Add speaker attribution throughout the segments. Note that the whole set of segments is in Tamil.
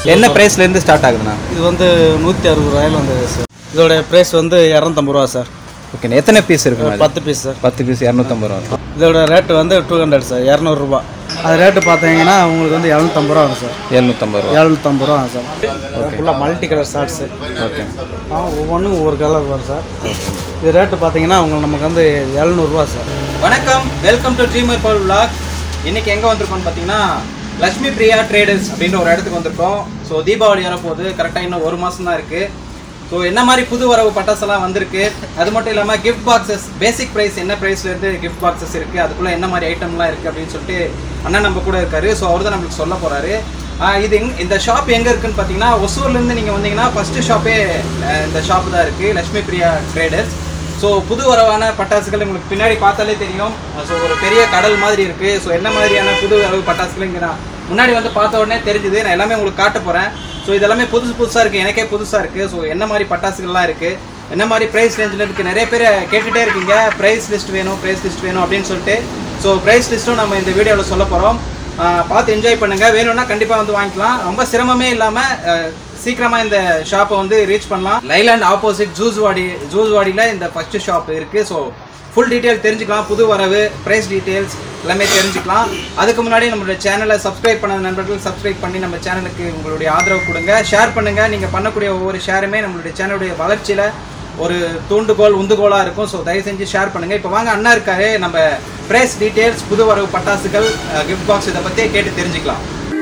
Speaker 1: என்ன ப்ரைஸ்லேருந்து ஸ்டார்ட் ஆகுதுண்ணா
Speaker 2: இது வந்து நூற்றி அறுபது ரூபாயில் வந்தது சார் இதோட ப்ரைஸ் வந்து இரநூத்தம்பது ரூபா சார்
Speaker 1: ஓகே எத்தனை பீஸ் இருக்குங்க
Speaker 2: பத்து பீஸ் சார்
Speaker 1: பத்து பீஸ் இரநூத்தம்பது ரூபா
Speaker 2: இதோட ரேட்டு வந்து டூ ஹண்ட்ரட் சார் இரநூறுபா அது ரேட்டு பார்த்தீங்கன்னா உங்களுக்கு வந்து இரநூத்தம்பது ரூபா வரும் சார்
Speaker 1: எழுநூற்றம்பது ரூபா
Speaker 2: எழுநூத்தம்பது ரூபா வரும் சார் ஃபுல்லாக மல்டி கலர் ஷார்ட்ஸு
Speaker 1: ஓகே
Speaker 2: ஒவ்வொன்றும் ஒவ்வொரு கலர் வரும் சார் இது ரேட்டு பார்த்தீங்கன்னா உங்களுக்கு நமக்கு வந்து எழுநூறுபா சார்
Speaker 1: வணக்கம் வெல்கம் டு ட்ரீமர் பல் vlog இன்னைக்கு எங்கே வந்திருக்கோம்னு பார்த்தீங்கன்னா லக்ஷ்மி பிரியா ட்ரேடர்ஸ் அப்படின்ற ஒரு இடத்துக்கு வந்திருக்கோம் ஸோ தீபாவளி வரப்போகுது கரெக்டாக இன்னும் ஒரு மாதம் தான் இருக்குது ஸோ என்ன மாதிரி புது வரவு பட்டாசெல்லாம் வந்திருக்கு அது மட்டும் இல்லாமல் கிஃப்ட் பாக்ஸஸ் பேசிக் ப்ரைஸ் என்ன ப்ரைஸ்லேருந்து கிஃப்ட் பாக்ஸஸ் இருக்குது அதுக்குள்ளே என்ன மாதிரி ஐட்டம்லாம் இருக்குது அப்படின்னு சொல்லிட்டு அண்ணன் நம்ம கூட இருக்காரு ஸோ அவர் தான் நம்மளுக்கு சொல்ல போகிறாரு இது எங் இந்த ஷாப் எங்கே இருக்குன்னு பார்த்தீங்கன்னா ஒசூர்லேருந்து நீங்கள் வந்தீங்கன்னா ஃபஸ்ட்டு ஷாப்பே இந்த ஷாப் தான் இருக்குது லக்ஷ்மி பிரியா ட்ரேடர்ஸ் ஸோ புது வரவான பட்டாசுகள் உங்களுக்கு பின்னாடி பார்த்தாலே தெரியும் ஸோ ஒரு பெரிய கடல் மாதிரி இருக்கு ஸோ என்ன மாதிரியான புது வரவு பட்டாசுகள் இங்கே நான் முன்னாடி வந்து பார்த்த உடனே தெரிஞ்சுது நான் எல்லாமே உங்களுக்கு காட்ட போகிறேன் ஸோ இதெல்லாமே புதுசு புதுசாக இருக்குது எனக்கே புதுசாக இருக்குது ஸோ என்ன மாதிரி பட்டாசுகள்லாம் இருக்குது என்ன மாதிரி ப்ரைஸ் ரேஞ்சில் இருக்குது நிறைய பேர் கேட்டுகிட்டே இருக்கீங்க ப்ரைஸ் லிஸ்ட் வேணும் ப்ரைஸ் லிஸ்ட் வேணும் அப்படின்னு சொல்லிட்டு ஸோ ப்ரைஸ் லிஸ்ட்டும் நம்ம இந்த வீடியோவில் சொல்ல போகிறோம் பார்த்து என்ஜாய் பண்ணுங்கள் வேணும்னா கண்டிப்பாக வந்து வாங்கிக்கலாம் ரொம்ப சிரமமே இல்லாமல் சீக்கிரமாக இந்த ஷாப்பை வந்து ரீச் பண்ணலாம் லைலாண்ட் ஆப்போசிட் ஜூஸ்வாடி ஜூஸ்வாடியில் இந்த ஃபஸ்ட்டு ஷாப் இருக்குது ஸோ ஃபுல் டீட்டெயில் தெரிஞ்சுக்கலாம் புது வரவு ப்ரைஸ் டீட்டெயில்ஸ் எல்லாமே தெரிஞ்சுக்கலாம் அதுக்கு முன்னாடி நம்மளுடைய சேனலை சப்ஸ்கிரைப் பண்ண நண்பர்கள் சப்ஸ்கிரைப் பண்ணி நம்ம சேனலுக்கு உங்களுடைய ஆதரவு கொடுங்க ஷேர் பண்ணுங்கள் நீங்கள் பண்ணக்கூடிய ஒவ்வொரு ஷேருமே நம்மளுடைய சேனலுடைய வளர்ச்சியில் ஒரு தூண்டுகோல் உந்துகோலாக இருக்கும் ஸோ தயவு செஞ்சு ஷேர் பண்ணுங்கள் இப்போ வாங்க அண்ணா இருக்காரு நம்ம ப்ரைஸ் டீட்டெயில்ஸ் புது வரவு பட்டாசுகள் கிஃப்ட் பாக்ஸ் இதை பற்றியே கேட்டு தெரிஞ்சுக்கலாம்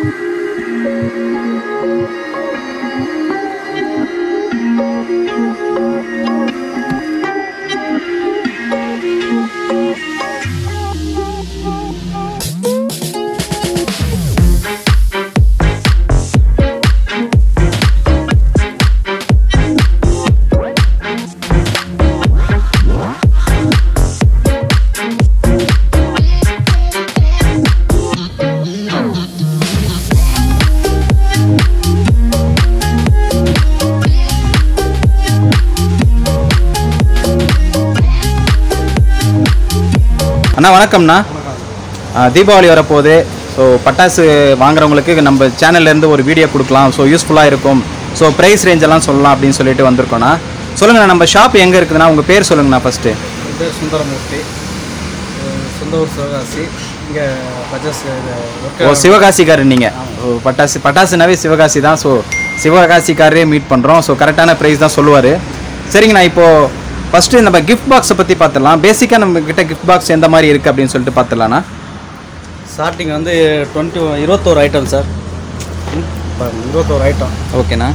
Speaker 1: அண்ணா வணக்கம்ண்ணா ஆ, தீபாவளி வரப்போகுது ஸோ பட்டாசு வாங்குறவங்களுக்கு நம்ம சேனல்ல இருந்து ஒரு வீடியோ கொடுக்கலாம் ஸோ யூஸ்ஃபுல்லாக இருக்கும் ஸோ ப்ரைஸ் ரேஞ்ச் எல்லாம் சொல்லலாம் அப்படின்னு சொல்லிட்டு வந்திருக்கோண்ணா சொல்லுங்கண்ணா நம்ம ஷாப் எங்கே இருக்குதுண்ணா உங்கள் பேர் சொல்லுங்கண்ணா ஃபஸ்ட்டு
Speaker 2: இது சுந்தரமூர்த்தி அஹ் சொந்த ஊர் சிவகாசி இங்கே பஜாஸ்
Speaker 1: ஓ சிவகாசிக்காரர் நீங்கள் ஓ பட்டாசு பட்டாசுனாவே சிவகாசி தான் ஸோ சிவகாசிக்காரரே மீட் பண்ணுறோம் ஸோ கரெக்டான ப்ரைஸ் தான் சொல்லுவார் சரிங்கண்ணா இப்போது ஃபஸ்ட்டு நம்ம கிஃப்ட் பாக்ஸை பற்றி பார்த்துடலாம் பேசிக்காக நம்ம கிட்ட கிஃப்ட் பாக்ஸ் எந்த மாதிரி இருக்குது அப்படின்னு சொல்லிட்டு பார்த்துடலாண்ணா
Speaker 2: ஸ்டார்டிங் வந்து டுவெண்ட்டி இருபத்தோரு ஐட்டம் சார் ம், பாருங்க, இருபத்தோரு ஐட்டம்
Speaker 1: ஓகேண்ணா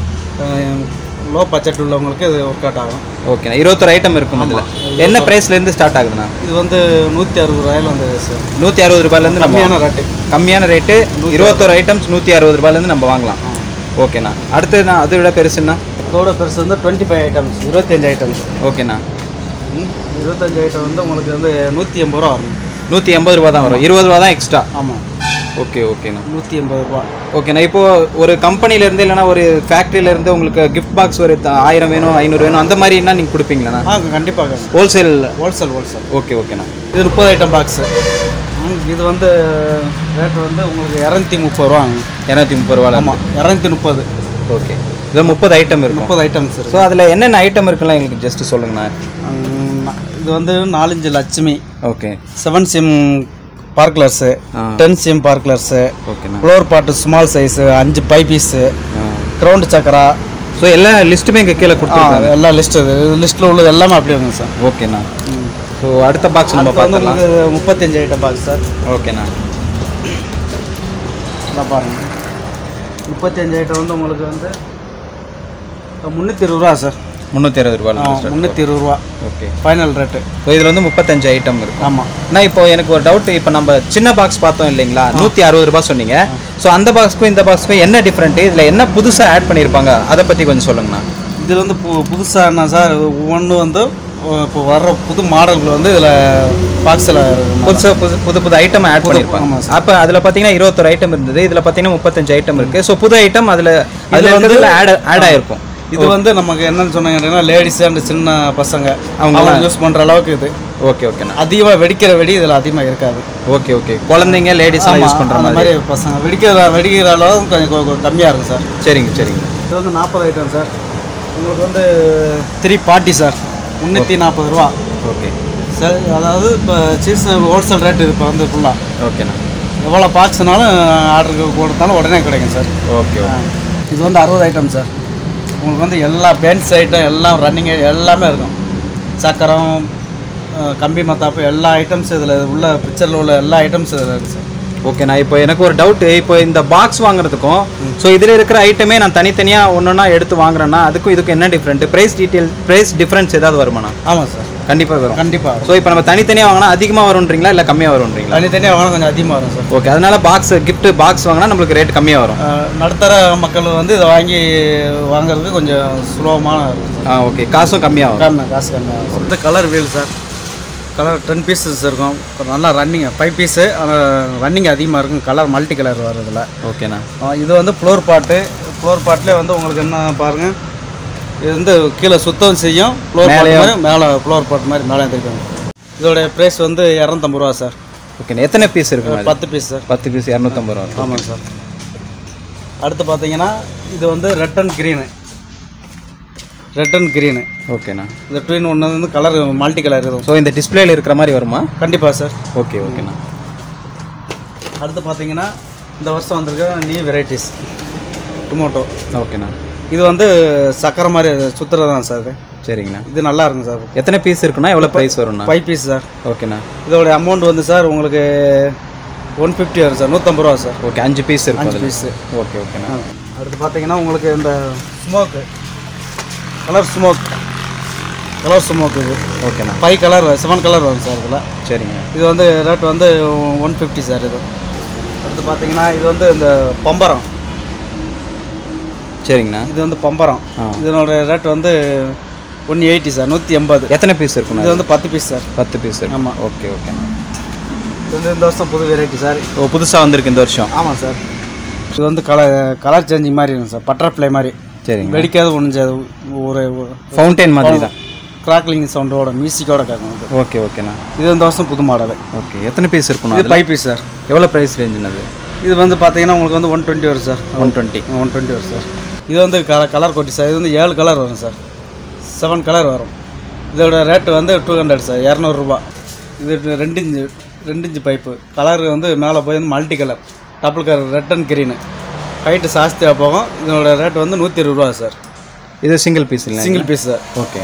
Speaker 2: லோ பட்ஜெட் உள்ளவங்களுக்கு இது ஒர்க் அவுட் ஆகும்
Speaker 1: ஓகேண்ணா இருபத்தொரு ஐட்டம் இருக்கும் இதில் என்ன ப்ரைஸ்லேருந்து ஸ்டார்ட் ஆகுதுண்ணா
Speaker 2: இது வந்து நூற்றி அறுபது ரூபாயில் வந்தது சார்
Speaker 1: நூற்றி அறுபது ரூபாயிலேருந்து நம்ம
Speaker 2: கம்மியான ரேட்டு
Speaker 1: கம்மியான ரேட்டு இருபத்தோரு ஐட்டம்ஸ் நூற்றி அறுபது ரூபாயிலேருந்து நம்ம வாங்கலாம் ஓகேண்ணா அடுத்ததுண்ணா அதை விட பெருசுண்ணா
Speaker 2: இதோட பெருசு வந்து டுவெண்ட்டி ஃபைவ் ஐட்டம்ஸ் இருபத்தஞ்சு ஐட்டம்ஸ்
Speaker 1: ஓகேண்ணா
Speaker 2: இருபத்தஞ்சு ஐட்டம் வந்து உங்களுக்கு வந்து நூற்றி எண்பது ரூபா வரும்
Speaker 1: நூற்றி எண்பது ரூபா தான் வரும் இருபது ரூபா தான் எக்ஸ்ட்ரா
Speaker 2: ஆமாம்
Speaker 1: ஓகே ஓகேண்ணா
Speaker 2: நூற்றி எண்பது ரூபா
Speaker 1: ஓகேண்ணா இப்போ ஒரு கம்பெனில இருந்து இல்லைன்னா ஒரு ஃபேக்ட்ரியில இருந்து உங்களுக்கு கிஃப்ட் பாக்ஸ் ஒரு த- ஆயிரம் வேணும் ஐநூறு வேணும் அந்த மாதிரினா நீங்கள் கொடுப்பீங்களாண்ணா
Speaker 2: ஆ கண்டிப்பாக
Speaker 1: ஹோல்சேல்
Speaker 2: ஹோல்சேல் ஹோல்சேல்
Speaker 1: ஓகே ஓகேண்ணா
Speaker 2: இது முப்பது ஐட்டம் பாக்ஸு இது வந்து ரேட் வந்து உங்களுக்கு இரநூத்தி முப்பது ரூபா
Speaker 1: இரநூத்தி முப்பது ரூபா
Speaker 2: ஆமாம் இரநூத்தி முப்பது
Speaker 1: ஓகே இது முப்பது ஐட்டம் இருக்கும்
Speaker 2: முப்பது ஐட்டம்ஸ்
Speaker 1: ஸோ
Speaker 2: இருக்கு
Speaker 1: அதில் என்னென்ன ஐட்டம் இருக்குலாம் எங்களுக்கு ஜஸ்ட் சொல்லுங்கண்ணா
Speaker 2: ம், இது வந்து நாலஞ்சு லட்சுமி
Speaker 1: ஓகே
Speaker 2: செவன் சிம் பார்க்லர்ஸு
Speaker 1: ஆ.
Speaker 2: டென் சிம் பார்க்லர்ஸு
Speaker 1: ஓகேண்ணா
Speaker 2: ஃப்ளோர் பாட்டு ஸ்மால் சைஸு அஞ்சு பைபீஸு கிரவுண்ட் சக்கரா
Speaker 1: ஸோ எல்லா லிஸ்ட்டுமே இங்கே கீழே
Speaker 2: ஆ,
Speaker 1: கொடுத்துருக்காங்க
Speaker 2: எல்லா லிஸ்ட்டு லிஸ்ட்டில் உள்ளது எல்லாமே அப்படியே வருங்க சார்
Speaker 1: ஓகேண்ணா ஸோ அடுத்த பாக்ஸ் நம்ம
Speaker 2: அடுத்து வந்து
Speaker 1: பார்த்துடலாம்
Speaker 2: உங்களுக்கு முப்பத்தஞ்சு ஐட்டம் பாக்ஸ் சார்
Speaker 1: ஓகேண்ணா
Speaker 2: இதை பாருங்க முப்பத்தஞ்சு ஐட்டம் வந்து உங்களுக்கு வந்து முந்நூற்றி இருபது ரூபா சார்
Speaker 1: முந்நூற்றி அறுபது ரூபா
Speaker 2: முந்நூற்றி இருபது ரூபா
Speaker 1: ஓகே
Speaker 2: ஃபைனல் ரேட்டு
Speaker 1: ஸோ இதில் வந்து முப்பத்தஞ்சு ஐட்டம் இருக்கும்
Speaker 2: ஆமாம்
Speaker 1: அண்ணா இப்போ எனக்கு ஒரு டவுட் இப்போ நம்ம சின்ன பாக்ஸ் பார்த்தோம் இல்லைங்களா நூற்றி அறுபது ரூபாய் சொன்னீங்க ஸோ அந்த பாக்ஸ்க்கும் இந்த பாக்ஸ்க்கும் என்ன டிஃப்ரெண்ட் இதில் என்ன புதுசாக ஆட் பண்ணியிருப்பாங்க அதை பற்றி கொஞ்சம் சொல்லுங்கண்ணா
Speaker 2: இதில் வந்து பு புதுசாக என்ன சார் ஒவ்வொன்று வந்து இப்போ வர்ற புது மாடல்கள் வந்து இதில் பாக்ஸில்
Speaker 1: புதுசாக புது புது புது ஐட்டம் ஆட்
Speaker 2: புது-
Speaker 1: பண்ணியிருப்பாங்க
Speaker 2: ஆமா சார்.
Speaker 1: அப்போ அதில் பார்த்தீங்கன்னா இருபத்தொரு ஐட்டம் இருந்தது இதில் பார்த்தீங்கன்னா முப்பத்தஞ்சு ஐட்டம் இருக்குது ஸோ புது ஐட்டம் அதில் அதில்
Speaker 2: இதுல
Speaker 1: வந்து
Speaker 2: வந்து-
Speaker 1: ஆட் ஆட் ஆயிருக்கும்
Speaker 2: இது வந்து நமக்கு என்னன்னு சொன்னாங்கன்னா லேடிஸ் அண்ட் சின்ன பசங்க
Speaker 1: அவங்க
Speaker 2: அவங்க யூஸ் பண்ணுற அளவுக்கு இது
Speaker 1: ஓகே ஓகேண்ணா
Speaker 2: அதிகமாக வெடிக்கிற வெடி இதில் அதிகமாக இருக்காது
Speaker 1: ஓகே ஓகே குழந்தைங்க லேடிஸ்
Speaker 2: ஆமா,
Speaker 1: யூஸ் பண்ணுற
Speaker 2: அந்த
Speaker 1: மாதிரி
Speaker 2: மாதிரி பசங்க வெடிக்கிற வெடிக்கிற அளவு கொஞ்சம் கொ- கொ- கம்மியாக இருக்கும் சார்
Speaker 1: சரிங்க சரிங்க
Speaker 2: இது வந்து நாற்பது ஐட்டம் சார் உங்களுக்கு வந்து த்ரீ பார்ட்டி சார் முந்நூற்றி நாற்பது ரூபா
Speaker 1: ஓகே
Speaker 2: சார் அதாவது இப்போ சீஸ் ஹோல்சேல் ரேட் இப்போ வந்து ஃபுல்லாக
Speaker 1: ஓகேண்ணா
Speaker 2: எவ்வளோ பாக்ஸ்னாலும் ஆர்டருக்கு கொடுத்தாலும் உடனே கிடைக்கும் சார்
Speaker 1: ஓகே
Speaker 2: ஆ. இது வந்து அறுபது ஐட்டம் சார் உங்களுக்கு வந்து எல்லா பென்ஸ் ஐட்டம் எல்லாம் ரன்னிங் எல்லாமே இருக்கும் சக்கரம் ஆ, கம்பி மத்தாப்பு எல்லா ஐட்டம்ஸ் இதில் உள்ள பிக்சரில் உள்ள எல்லா ஐட்டம்ஸ் இதில் இருக்குது சார்
Speaker 1: ஓகேண்ணா இப்போ எனக்கு ஒரு டவுட் இப்போ இந்த பாக்ஸ் வாங்குறதுக்கும் ஸோ இதில் இருக்கிற ஐட்டமே நான் தனித்தனியாக ஒன்றா எடுத்து வாங்குறேன்னா அதுக்கும் இதுக்கும் என்ன different price detail price difference ஏதாவது வருமாண்ணா
Speaker 2: ஆமாம் சார்
Speaker 1: கண்டிப்பாக வரும்
Speaker 2: கண்டிப்பாக
Speaker 1: ஸோ இப்போ நம்ம தனித்தனியாக வாங்கினா அதிகமாக வரும்ன்றீங்களா இல்லை கம்மியாக வரும்ன்றீங்களா
Speaker 2: தனித்தனியாக வாங்கினா கொஞ்சம் அதிகமாக வரும் சார்
Speaker 1: ஓகே அதனால பாக்ஸ் gift பாக்ஸ் வாங்கினா நம்மளுக்கு ரேட் கம்மியாக வரும்
Speaker 2: ஆ, நடுத்தர மக்கள் வந்து இதை வாங்கி வாங்குறதுக்கு கொஞ்சம் சுலபமான இருக்கும் சார்
Speaker 1: ஆ ஓகே காசும் கம்மியாக வரும்
Speaker 2: கம்மி காசு கம்மியாக இருக்கும் இந்த colour wheel sir colour ten pieces இருக்கும் நல்லா ரன்னிங் ஃபைவ் பீஸு ஆனால் ரன்னிங் அதிகமாக இருக்கும் கலர் மல்டி கலர் வருதுல
Speaker 1: ஓகேண்ணா
Speaker 2: இது வந்து ஃப்ளோர் பாட்டு ஃப்ளோர் பாட்டிலே வந்து உங்களுக்கு என்ன பாருங்கள் இது வந்து கீழே சுத்தம் செய்யும் ஃப்ளோர் பாட்
Speaker 1: மேலேயும்.
Speaker 2: மாதிரி மேலே ஃப்ளோர் பாட் மாதிரி மேலே எழுந்திருக்காங்க இதோடைய ப்ரைஸ் வந்து இரநூத்தம்பது ரூபா சார்
Speaker 1: ஓகேண்ணா எத்தனை பீஸ் இருக்குண்ணா இது?
Speaker 2: பத்து பீஸ் சார்
Speaker 1: பத்து பீஸ் இரநூத்தம்பது ரூபா
Speaker 2: ஆமாங்க சார் அடுத்து பார்த்தீங்கன்னா இது வந்து red and green red and green
Speaker 1: ஓகேண்ணா
Speaker 2: இந்த ட்வின் ஒன்று வந்து கலர் மல்டி கலர் இருக்கும்
Speaker 1: ஸோ இந்த டிஸ்பிளேல இருக்கிற மாதிரி வருமா
Speaker 2: கண்டிப்பாக சார்
Speaker 1: ஓகே ஓகேண்ணா
Speaker 2: அடுத்து பார்த்தீங்கன்னா இந்த வருஷம் வந்திருக்க நியூ வெரைட்டிஸ் டொமோட்டோ
Speaker 1: ஓகேண்ணா
Speaker 2: இது வந்து சக்கரை மாதிரி சுற்றுறது தான் சார் இது
Speaker 1: சரிங்கண்ணா
Speaker 2: இது நல்லா இருக்கும் சார்
Speaker 1: எத்தனை பீஸ் இருக்குண்ணா எவ்வளோ ப்ரைஸ் வரும்ண்ணா
Speaker 2: ஃபைவ் பீஸ் சார்
Speaker 1: ஓகேண்ணா
Speaker 2: இதோட அமௌண்ட் வந்து சார் உங்களுக்கு ஒன் ஃபிஃப்டி வரும் சார் நூற்றம்பது ரூபா சார்
Speaker 1: ஓகே அஞ்சு பீஸ் இருக்கும்
Speaker 2: அஞ்சு
Speaker 1: அதில்
Speaker 2: பீஸு
Speaker 1: ஓகே ஓகேண்ணா
Speaker 2: அடுத்து பார்த்தீங்கன்னா உங்களுக்கு இந்த smoke colour smoke colour smoke இது
Speaker 1: ஓகேண்ணா
Speaker 2: ஃபைவ் கலர் செவன் கலர் வரும் சார் இதில்
Speaker 1: சரிங்க
Speaker 2: இது வந்து ரேட் வந்து ஒன் ஃபிஃப்டி சார் இது அடுத்து பார்த்தீங்கன்னா இது வந்து இந்த பம்பரம்
Speaker 1: சரிங்கண்ணா
Speaker 2: இது வந்து பம்பரம்
Speaker 1: ஆ.
Speaker 2: இதனோட ரேட் வந்து ஒன் எயிட்டி சார் நூற்றி எண்பது
Speaker 1: எத்தனை பீஸ் இருக்குண்ணா
Speaker 2: இது வந்து பத்து பீஸ் சார்
Speaker 1: பத்து பீஸ் இருக்கு
Speaker 2: ஆமா.
Speaker 1: ஓகே ஓகேண்ணா
Speaker 2: இது வந்து இந்த வருஷம் புது வெரைட்டி சார்
Speaker 1: ஓ புதுசாக வந்திருக்கு இந்த வருஷம்
Speaker 2: ஆமாம் சார் இது வந்து கலர் கலர் சேஞ்சிங் மாதிரி இருக்கும் சார் பட்டர்ஃப்ளை மாதிரி
Speaker 1: சரிங்க
Speaker 2: வெடிக்காத ஒன்றுஞ்சாது ஒரு
Speaker 1: ஃபவுண்டைன் மாதிரி தான்
Speaker 2: கிராக்லிங் சவுண்டோட மியூசிக்கோட கேட்கும் இது.
Speaker 1: ஓகே ஓகேண்ணா
Speaker 2: இது இந்த வருஷம் புது மாடல்
Speaker 1: ஓகே எத்தனை பீஸ் இருக்குண்ணா
Speaker 2: இது
Speaker 1: அதில்
Speaker 2: ஃபைவ் பீஸ் சார்
Speaker 1: எவ்வளோ ப்ரைஸ் ரேஞ்சுனது
Speaker 2: இது வந்து பார்த்தீங்கன்னா உங்களுக்கு வந்து ஒன் டுவெண்ட்டி வரும் sir
Speaker 1: one twenty
Speaker 2: one twenty வரும் சார் இது வந்து கலர் கலர் கொட்டி சார் இது வந்து ஏழு கலர் வரும் சார் செவன் கலர் வரும் இதோட ரேட்டு வந்து டூ ஹண்ட்ரட் சார் இரநூறுபா இது ரெண்டு இன்ச்சு ரெண்டு இன்ச்சு பைப்பு கலர் வந்து மேலே போய் வந்து multi colour double colour red and green height ஜாஸ்தியாக போகும் இதோட ரேட் வந்து நூற்றி இருபது ரூபா சார்
Speaker 1: இது சிங்கிள் பீஸ் இல்லை
Speaker 2: சிங்கிள் பீஸ் சார்
Speaker 1: ஓகே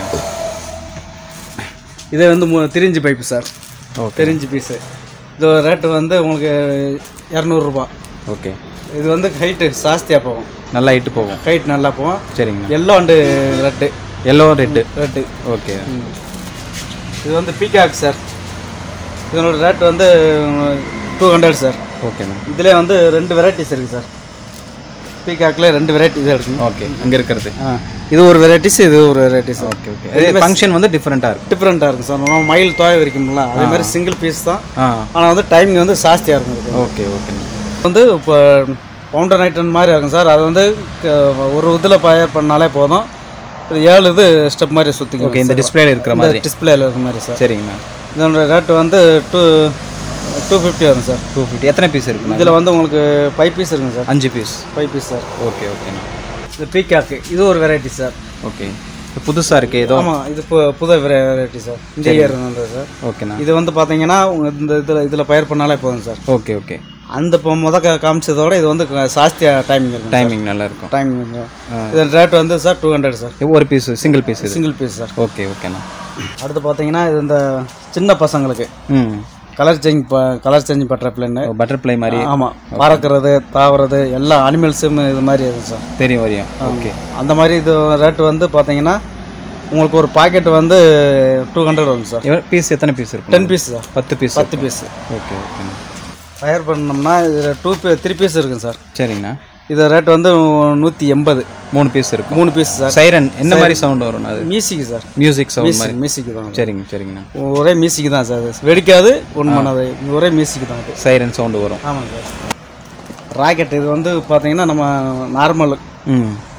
Speaker 2: இது வந்து மூ திரிஞ்சு பைப்பு சார்
Speaker 1: ஓகே
Speaker 2: தெரிஞ்சு பீஸு இதோட ரேட்டு வந்து உங்களுக்கு இரநூறுபா
Speaker 1: ஓகே
Speaker 2: இது வந்து ஹைட்டு ஜாஸ்தியாக போகும்
Speaker 1: நல்லா ஹைட்டு போகும்
Speaker 2: ஹைட் நல்லா போகும்
Speaker 1: சரிங்கண்ணா
Speaker 2: yellow and red
Speaker 1: yellow red
Speaker 2: red
Speaker 1: okay
Speaker 2: இது வந்து பீகாக் சார் இதனோட ரேட் வந்து டூ ஹண்ட்ரட் சார்
Speaker 1: ஓகேண்ணா
Speaker 2: இதிலே வந்து ரெண்டு வெரைட்டிஸ் இருக்குது சார் பீகாக்கில் ரெண்டு வெரைட்டி இது இருக்குது
Speaker 1: ஓகே அங்கே இருக்கிறது
Speaker 2: ஆ இது ஒரு வெரைட்டிஸ் இது ஒரு வெரைட்டிஸ்
Speaker 1: ஓகே ஓகே இது ஃபங்க்ஷன் வந்து டிஃப்ரெண்ட்டாக இருக்கும்
Speaker 2: டிஃப்ரெண்ட்டாக இருக்கும் சார் நம்ம மயில் தோய வரைக்கும்ல அதே மாதிரி சிங்கிள் பீஸ் தான்
Speaker 1: ஆ
Speaker 2: ஆனால் வந்து டைமிங் வந்து ஜாஸ்தியாக இருக்கும் இதுக்கு.
Speaker 1: ஓகே ஓகேண்ணா
Speaker 2: வந்து இப்போ பவுண்டர் நைட்டன் மாதிரி இருக்கும் சார் அது வந்து க- ஒரு இதில் பயர் பண்ணாலே போதும் இது ஏழு இது ஸ்டெப் மாதிரி சுற்றிக்கும்
Speaker 1: ஓகே இந்த டிஸ்பிளேல இருக்கிற மாதிரி
Speaker 2: டிஸ்பிளேல இருக்கிற மாதிரி சார்
Speaker 1: சரிங்கண்ணா
Speaker 2: இதோட ரேட் வந்து டூ டூ ஃபிஃப்டி வரும் சார்
Speaker 1: டூ ஃபிஃப்டி எத்தனை பீஸ் இருக்குண்ணா
Speaker 2: இதில் வந்து உங்களுக்கு ஃபைவ் பீஸ் இருக்குங்க சார்
Speaker 1: அஞ்சு பீஸ்
Speaker 2: ஃபைவ் பீஸ் சார்
Speaker 1: ஓகே ஓகேண்ணா
Speaker 2: இது பீகாக்கு இது ஒரு வெரைட்டி சார்
Speaker 1: ஓகே புதுசாக இருக்குது ஏதோ
Speaker 2: ஆமாம் இது பு புது வெரைட்டி சார் இந்த இயர் வந்தது சார்
Speaker 1: ஓகேண்ணா
Speaker 2: இது வந்து பார்த்தீங்கன்னா உங்க இந்த இதில் இதில் பயிர் பண்ணாலே போதும் சார்
Speaker 1: ஓகே ஓகே
Speaker 2: அந்த இப்போ முத கா- காமிச்சதோட இது வந்து ஜாஸ்தியாக டைமிங் இருக்கும்
Speaker 1: டைமிங் நல்லா இருக்கும்
Speaker 2: டைமிங் இருக்கும் இது ரேட் வந்து சார் டூ ஹண்ட்ரட் சார்
Speaker 1: ஒரு பீஸ் சிங்கிள் பீஸ் இது
Speaker 2: சிங்கிள் பீஸ் சார்
Speaker 1: ஓகே ஓகேண்ணா
Speaker 2: அடுத்து பார்த்தீங்கன்னா இது இந்த சின்ன பசங்களுக்கு
Speaker 1: ம்
Speaker 2: கலர் சேஞ்ச் ப கலர் சேஞ்ச் பண்ணுற பிள்ளைன்னு
Speaker 1: பட்டர்ஃப்ளை மாதிரி
Speaker 2: ஆமாம் பறக்கிறது தாவறது எல்லா அனிமல்ஸும் இது மாதிரி இருக்கும் சார்
Speaker 1: தெரியும் வரையும் ஓகே
Speaker 2: அந்த மாதிரி இது ரேட் வந்து பார்த்தீங்கன்னா உங்களுக்கு ஒரு பாக்கெட் வந்து டூ ஹண்ட்ரட் வரும் சார்
Speaker 1: பீஸ் எத்தனை பீஸ் இருக்கும்
Speaker 2: டென் பீஸ் சார்
Speaker 1: பத்து பீஸ்
Speaker 2: பத்து பீஸ்
Speaker 1: ஓகே ஓகேண்ணா
Speaker 2: ஃபயர் பண்ணோம்னா இதில் டூ பீ த்ரீ பீஸ் இருக்குங்க சார்
Speaker 1: சரிங்கண்ணா
Speaker 2: இது ரேட் வந்து நூற்றி எண்பது
Speaker 1: மூணு பீஸ் இருக்கும்
Speaker 2: மூணு பீஸ் சார்
Speaker 1: சைரன் என்ன மாதிரி சவுண்ட் வரும் அது
Speaker 2: மியூசிக் சார்
Speaker 1: மியூசிக் சவுண்ட் மாதிரி
Speaker 2: மியூசிக் தான்
Speaker 1: சரிங்க சரிங்கண்ணா
Speaker 2: ஒரே மியூசிக் தான் சார் அது வெடிக்காது ஒன்று பண்ணாது ஒரே மியூசிக் தான் அது
Speaker 1: சைரன் சவுண்டு வரும்
Speaker 2: ஆமாங்க சார் ராக்கெட் இது வந்து பார்த்தீங்கன்னா நம்ம நார்மல்
Speaker 1: ம்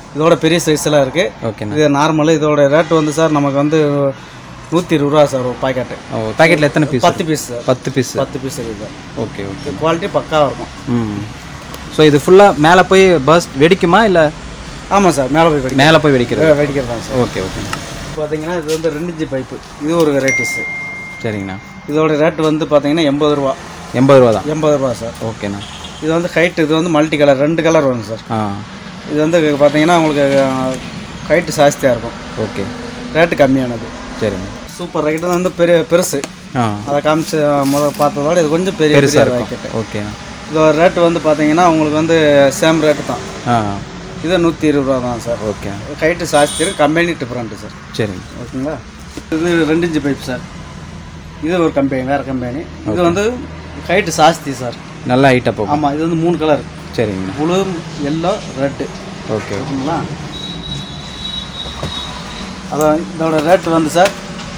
Speaker 2: இதோட பெரிய சைஸ் எல்லாம் இருக்குது
Speaker 1: ஓகேண்ணா
Speaker 2: இது நார்மலு இதோட ரேட் வந்து சார் நமக்கு வந்து நூற்றி இருபது ரூபா சார் ஒரு பாக்கெட்டு
Speaker 1: ஓ பேக்கெட்டில் எத்தனை பீஸ்
Speaker 2: பத்து பீஸ் சார்
Speaker 1: பத்து பீஸ்
Speaker 2: பத்து பீஸ் இருக்குது சார்
Speaker 1: ஓகே ஓகே
Speaker 2: குவாலிட்டி பக்காவாக இருக்கும்
Speaker 1: ம் ஸோ இது ஃபுல்லாக மேலே போய் பஸ் வெடிக்குமா இல்லை
Speaker 2: ஆமாம் சார் மேலே போய் வெடிக்க
Speaker 1: மேலே போய் வெடிக்கிறது
Speaker 2: வெடிக்கிறது தான் சார்
Speaker 1: ஓகே ஓகே
Speaker 2: பார்த்தீங்கன்னா இது வந்து ரெண்டு இன்ச்சு பைப்பு இது ஒரு வெரைட்டிஸு
Speaker 1: சரிங்கண்ணா
Speaker 2: இதோட ரேட் வந்து பார்த்தீங்கன்னா எண்பது ரூபா
Speaker 1: எண்பது ரூபா தான்
Speaker 2: எண்பது ரூபா சார்
Speaker 1: ஓகேண்ணா
Speaker 2: இது வந்து ஹைட் இது வந்து மல்டி கலர் ரெண்டு கலர் வரும் சார்
Speaker 1: ஆ
Speaker 2: இது வந்து பார்த்தீங்கன்னா உங்களுக்கு ஹைட்டு ஜாஸ்தியாக இருக்கும்
Speaker 1: ஓகே
Speaker 2: ரேட்டு கம்மியானது
Speaker 1: சரிங்க
Speaker 2: சூப்பர் ராக்கெட் வந்து பெரிய பெருசு
Speaker 1: ஆ
Speaker 2: அதை காமிச்சு முதல் பார்த்ததோட இது கொஞ்சம் பெரிய
Speaker 1: பெருசாக
Speaker 2: பெரிய
Speaker 1: இருக்கும்
Speaker 2: ராக்கெட்டு
Speaker 1: ஓகேண்ணா
Speaker 2: இதோட ரேட்டு வந்து பார்த்தீங்கன்னா உங்களுக்கு வந்து சேம் ரேட்டு தான்
Speaker 1: ஆ
Speaker 2: இது நூற்றி இருபது ரூபா தான் சார்
Speaker 1: ஓகே
Speaker 2: ஹைட்டு ஜாஸ்தி இருக்கு கம்பெனி டிஃப்ரெண்ட்டு சார்
Speaker 1: சரிங்க
Speaker 2: ஓகேங்களா இது ரெண்டு இன்ச்சு பைப் சார் இது ஒரு கம்பெனி வேறு கம்பெனி இது வந்து ஹைட்டு ஜாஸ்தி சார்
Speaker 1: நல்லா ஹைட்டாக போகும்
Speaker 2: ஆமாம் இது வந்து மூணு கலர்
Speaker 1: சரிங்கண்ணா
Speaker 2: ப்ளூ எல்லோ ரெட்டு
Speaker 1: ஓகே
Speaker 2: ஓகேங்களா அதான் இதோட ரேட்டு வந்து சார்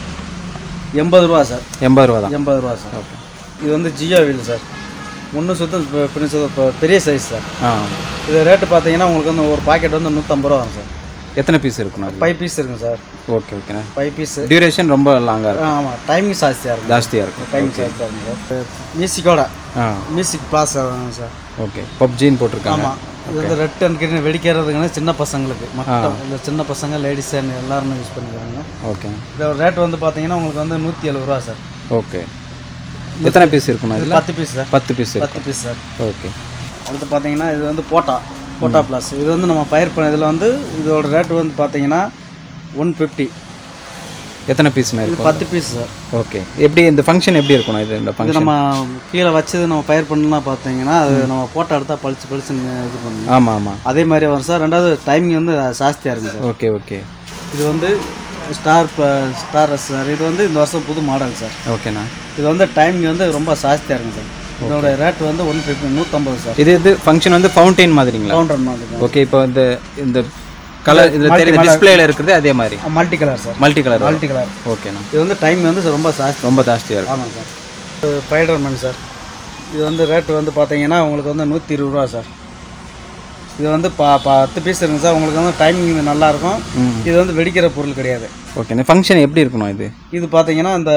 Speaker 2: எண்பது ரூபா சார்
Speaker 1: எண்பது ரூபா தான்
Speaker 2: எண்பது ரூபா சார் இது வந்து ஜியோ வீல் சார் முந்நூறு சுத்தம் இப்போ பின்ன சுத்தம் இப்போ பெரிய சைஸ் சார்
Speaker 1: ஆ
Speaker 2: இது ரேட்டு பார்த்தீங்கன்னா உங்களுக்கு வந்து ஒரு பாக்கெட் வந்து நூற்றம்பது ரூபா வரும் சார்
Speaker 1: எத்தனை பீஸ் இருக்குண்ணா அது
Speaker 2: ஃபைவ் பீஸ் இருக்குங்க சார்
Speaker 1: ஓகே ஓகேண்ணா
Speaker 2: ஃபைவ் பீஸ்
Speaker 1: டியூரேஷன் ரொம்ப லாங்காக இருக்கும்
Speaker 2: ஆமாம் டைமிங் ஜாஸ்தியாக இருக்கும்
Speaker 1: ஜாஸ்தியாக இருக்கும்
Speaker 2: டைமிங் ஜாஸ்தியாக இருக்கும் சார் மியூசிக்கோட
Speaker 1: ஆ
Speaker 2: மியூசிக் பிளாஸ் ஆகும் சார்
Speaker 1: ஓகே பப்ஜின்னு போட்டிருக்காங்க
Speaker 2: ஆமாம் இது வந்து ரெட் அண்ட் கிரீன் வெடிக்கிறதுக்குன்னு சின்ன பசங்களுக்கு மட்டும் இந்த சின்ன பசங்க லேடிஸ் அண்ட் எல்லாருமே யூஸ் பண்ணிக்கிறாங்க
Speaker 1: ஓகே
Speaker 2: இதோட ரேட் வந்து பார்த்தீங்கன்னா உங்களுக்கு வந்து நூற்றி எழுபது ரூபா சார்
Speaker 1: ஓகே எத்தனை பீஸ் இருக்குண்ணா
Speaker 2: இது
Speaker 1: இதில்
Speaker 2: பத்து பீஸ் சார்
Speaker 1: பத்து பீஸ் இருக்கு
Speaker 2: பத்து பீஸ் சார்
Speaker 1: ஓகே
Speaker 2: அடுத்து பார்த்தீங்கன்னா இது வந்து போட்டா போட்டா ப்ளஸ் இது வந்து நம்ம பயிர் பண்ண இதில் வந்து இதோட ரேட் வந்து பார்த்தீங்கன்னா ஒன் ஃபிஃப்டி
Speaker 1: எத்தனை பீஸ்ண்ணா
Speaker 2: இது
Speaker 1: இருக்கும்
Speaker 2: பத்து பீஸ் சார்
Speaker 1: ஓகே எப்படி இந்த ஃபங்க்ஷன் எப்படி இருக்கணும் இது இந்த
Speaker 2: இது
Speaker 1: ஃபங்க்ஷன்
Speaker 2: நம்ம கீழே வச்சது நம்ம பயிர் பண்ணலாம் பார்த்தீங்கன்னா அது நம்ம போட்டோ எடுத்தால் பளிச்சு பளிச்சுன்னு இது பண்ணணும்
Speaker 1: ஆமாம் ஆமாம்
Speaker 2: அதே மாதிரி வரும் சார் ரெண்டாவது டைமிங் வந்து ஜாஸ்தியாக இருக்குது சார்
Speaker 1: ஓகே ஓகே
Speaker 2: இது வந்து ஸ்டார் ஸ்டார் சார் இது வந்து இந்த வருஷம் புது மாடல் சார்
Speaker 1: ஓகேண்ணா
Speaker 2: இது வந்து டைமிங் வந்து ரொம்ப ஜாஸ்தியாக இருக்கும் சார் இதோட ரேட் வந்து ஒன் ஃபிஃப்டி நூற்றம்பது சார்
Speaker 1: இது இது ஃபங்க்ஷன் வந்து ஃபவுண்டைன் மாதிரிங்களா
Speaker 2: கவுண்டர் மாதிரி
Speaker 1: ஓகே இப்போ இந்த இந்த கலர் இதில் தெரியுது டிஸ்பிளேல இருக்கிறது அதே மாதிரி
Speaker 2: multi colour sir
Speaker 1: multi colour
Speaker 2: multi colour
Speaker 1: ஓகேண்ணா
Speaker 2: இது வந்து டைம் வந்து ரொம்ப ஜாஸ்தி
Speaker 1: ரொம்ப ஜாஸ்தியாக இருக்கும்
Speaker 2: ஆமாம் சார் ஸ்பைடர்மேன் சார் இது வந்து ரேட்டு வந்து பார்த்தீங்கன்னா உங்களுக்கு வந்து நூற்றி இருபது ரூபா சார் இது வந்து பா பத்து பீஸ் இருக்குங்க சார் உங்களுக்கு வந்து டைமிங் நல்லாயிருக்கும்
Speaker 1: ம்
Speaker 2: இது வந்து வெடிக்கிற பொருள் கிடையாது
Speaker 1: ஓகே இந்த ஃபங்க்ஷன் எப்படி இருக்கணும் இது
Speaker 2: இது பார்த்தீங்கன்னா இந்த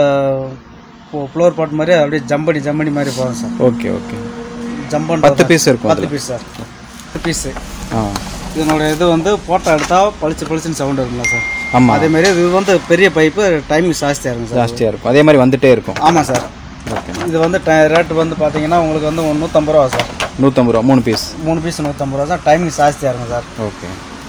Speaker 2: ஃப்ளோர் பாட் மாதிரி அப்படியே ஜம்படி ஜம்படி மாதிரி போகும் சார்
Speaker 1: ஓகே ஓகே
Speaker 2: ஜம்பன்
Speaker 1: பத்து பீஸ் இருக்கும்
Speaker 2: பத்து
Speaker 1: அதில்
Speaker 2: பீஸ் சார் பத்து பீஸு
Speaker 1: ஆ
Speaker 2: இதனோட இது வந்து போட்டோ எடுத்தால் பளிச்சு பளிச்சுன்னு சவுண்ட் இருக்குங்களா சார்
Speaker 1: ஆமாம்
Speaker 2: அதே மாதிரி இது வந்து பெரிய பைப்பு டைமிங் ஜாஸ்தியாக இருக்கும் சார்
Speaker 1: ஜாஸ்தியாக இருக்கும் அதே மாதிரி வந்துட்டே இருக்கும்
Speaker 2: ஆமாம் சார்
Speaker 1: ஓகே
Speaker 2: இது வந்து ரேட்டு வந்து பார்த்தீங்கன்னா உங்களுக்கு வந்து ஒரு நூற்றம்பது ரூபா சார்
Speaker 1: நூற்றம்பது ரூபா மூணு பீஸ்
Speaker 2: மூணு பீஸ் நூற்றம்பது ரூபா தான் டைமிங் ஜாஸ்தியாக இருக்கும் சார்
Speaker 1: ஓகே